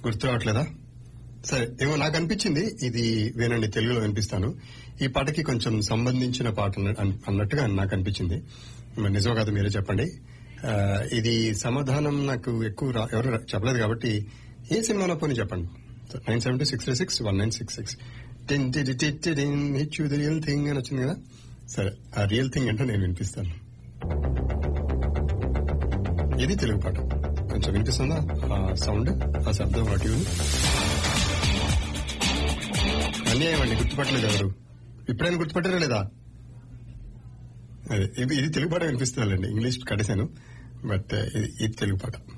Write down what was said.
గుర్తు రావట్లేదా సరే ఏమో నాకు అనిపించింది ఇది వినండి తెలుగులో వినిపిస్తాను ఈ పాటకి కొంచెం సంబంధించిన పాట అన్న- అన్- అన్నట్టుగా నాకు అనిపించింది మరి నిజం కాదు మీరే చెప్పండి ఆ, ఇది సమాధానం నాకు ఎక్కువ రా- ఎవరు రా- చెప్పలేదు కాబట్టి ఏ సినిమాలో పోనీ చెప్పండి nine seven two six three six one nine six six ten hit you the real thing అని వచ్చింది కదా సరే ఆ రియల్ థింగ్ అంటే నేను వినిపిస్తాను ఇది తెలుగు పాట కొంచెం వినిపిస్తుందా ఆ సౌండ్ ఆ శబ్దం ఆ ట్యూన్ అన్యాయం అండి గుర్తుపట్టలేదు ఎవరు ఇప్పుడైనా గుర్తుపట్టారా లేదా అదే ఇది ఇది తెలుగు పాట వినిపిస్తుందండి ఇంగ్లీష్ కడిసాను బట్ ఇది ఇది తెలుగు పాట